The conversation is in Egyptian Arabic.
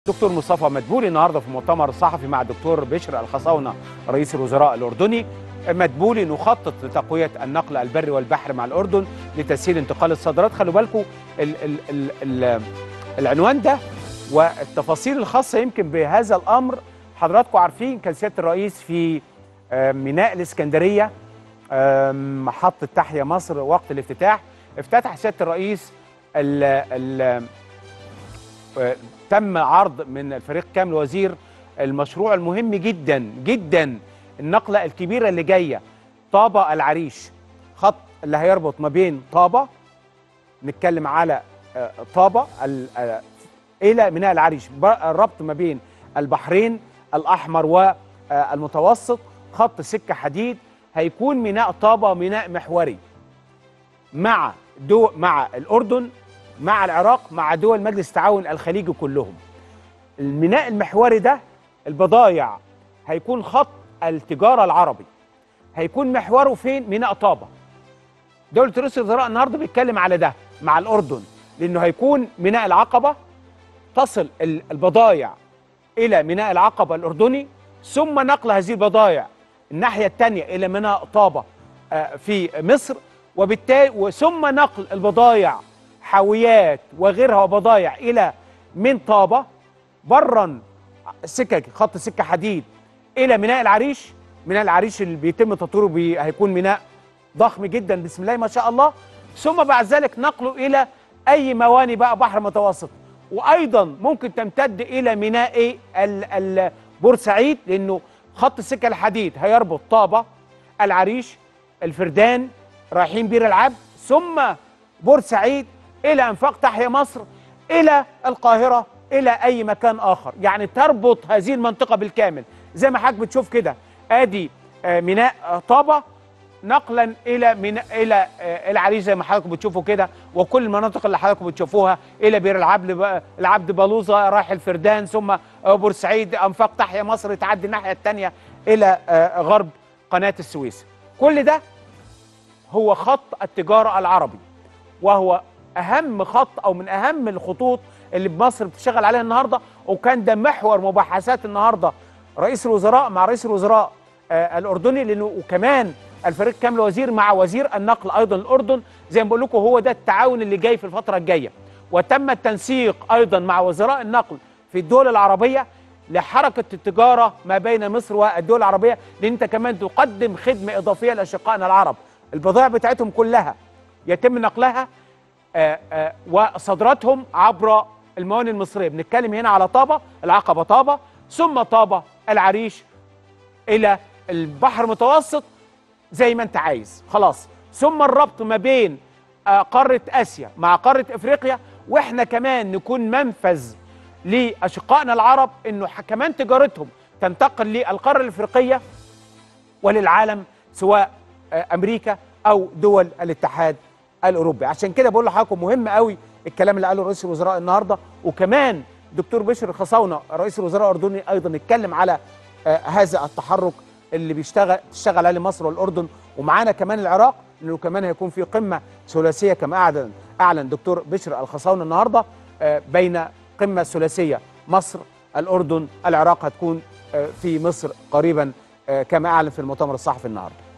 دكتور مصطفى مدبولي النهارده في مؤتمر صحفي مع الدكتور بشر الخصاونه رئيس الوزراء الاردني مدبولي نخطط لتقويه النقل البري والبحري مع الاردن لتسهيل انتقال الصادرات خلوا بالكم ال ال ال ال العنوان ده والتفاصيل الخاصه يمكن بهذا الامر حضراتكم عارفين كان سياده الرئيس في آه، ميناء الاسكندريه آه، محطه تحيا مصر وقت الافتتاح افتتح سياده الرئيس ال ال آه، تم عرض من الفريق كامل وزير المشروع المهم جدا جدا النقله الكبيره اللي جايه طابه العريش خط اللي هيربط ما بين طابه نتكلم على آه، طابه ال- آه، الى ميناء العريش ب- الربط ما بين البحرين الاحمر والمتوسط خط سكه حديد هيكون ميناء طابه ميناء محوري مع دو مع الاردن مع العراق مع دول مجلس التعاون الخليجي كلهم الميناء المحوري ده البضايع هيكون خط التجاره العربي هيكون محوره فين ميناء طابه دولة رئيس الوزراء النهارده بيتكلم على ده مع الأردن لأنه هيكون ميناء العقبة تصل ال- البضائع إلى ميناء العقبة الأردني ثم نقل هذه البضائع الناحية الثانية إلى ميناء طابة آه، في مصر وبالتالي ثم نقل البضائع حاويات وغيرها وبضائع إلى من طابة برا سكك خط سكة حديد إلى ميناء العريش ميناء العريش اللي بيتم تطويره بي هيكون ميناء ضخم جدا بسم الله ما شاء الله ثم بعد ذلك نقله الى اي مواني بقى بحر متوسط وايضا ممكن تمتد الى ميناء إيه؟ ال- ال- بورسعيد لانه خط السكه الحديد هيربط طابه العريش الفردان رايحين بير العبد ثم بورسعيد الى انفاق تحيا مصر الى القاهره الى اي مكان اخر يعني تربط هذه المنطقه بالكامل زي ما حضرتك بتشوف كده ادي آه، ميناء آه، طابه نقلا الى من الى آه، العريش زي ما حضراتكم بتشوفوا كده وكل المناطق اللي حضراتكم بتشوفوها الى بير العبد بقى- العبد بلوزه رايح الفردان ثم آه، بورسعيد انفاق تحيا مصر تعدي الناحيه الثانيه الى آه، غرب قناه السويس كل ده هو خط التجاره العربي وهو اهم خط او من اهم الخطوط اللي مصر بتشتغل عليها النهارده وكان ده محور مباحثات النهارده رئيس الوزراء مع رئيس الوزراء آه الاردني لانه وكمان الفريق كامل وزير مع وزير النقل ايضا الاردن زي ما بقول لكم هو ده التعاون اللي جاي في الفتره الجايه وتم التنسيق ايضا مع وزراء النقل في الدول العربيه لحركه التجاره ما بين مصر والدول العربيه لان انت كمان تقدم خدمه اضافيه لاشقائنا العرب البضائع بتاعتهم كلها يتم نقلها آه، آه، وصادراتهم عبر الموانئ المصريه بنتكلم هنا على طابه العقبه طابه ثم طابه العريش الى البحر المتوسط زي ما انت عايز خلاص ثم الربط ما بين آه، قاره اسيا مع قاره افريقيا واحنا كمان نكون منفذ لاشقائنا العرب انه ح- كمان تجارتهم تنتقل للقاره الافريقيه وللعالم سواء آه، امريكا او دول الاتحاد الاوروبي عشان كده بقول لحضراتكم مهم قوي الكلام اللي قاله رئيس الوزراء النهارده وكمان دكتور بشر الخصاونه رئيس الوزراء الاردني ايضا اتكلم على آه، هذا التحرك اللي بيشتغل تشتغل عليه مصر والاردن ومعانا كمان العراق لانه كمان هيكون في قمه ثلاثيه كما اعلن اعلن دكتور بشر الخصاونه النهارده آه، بين قمه ثلاثيه مصر الاردن العراق هتكون آه، في مصر قريبا آه، كما اعلن في المؤتمر الصحفي النهارده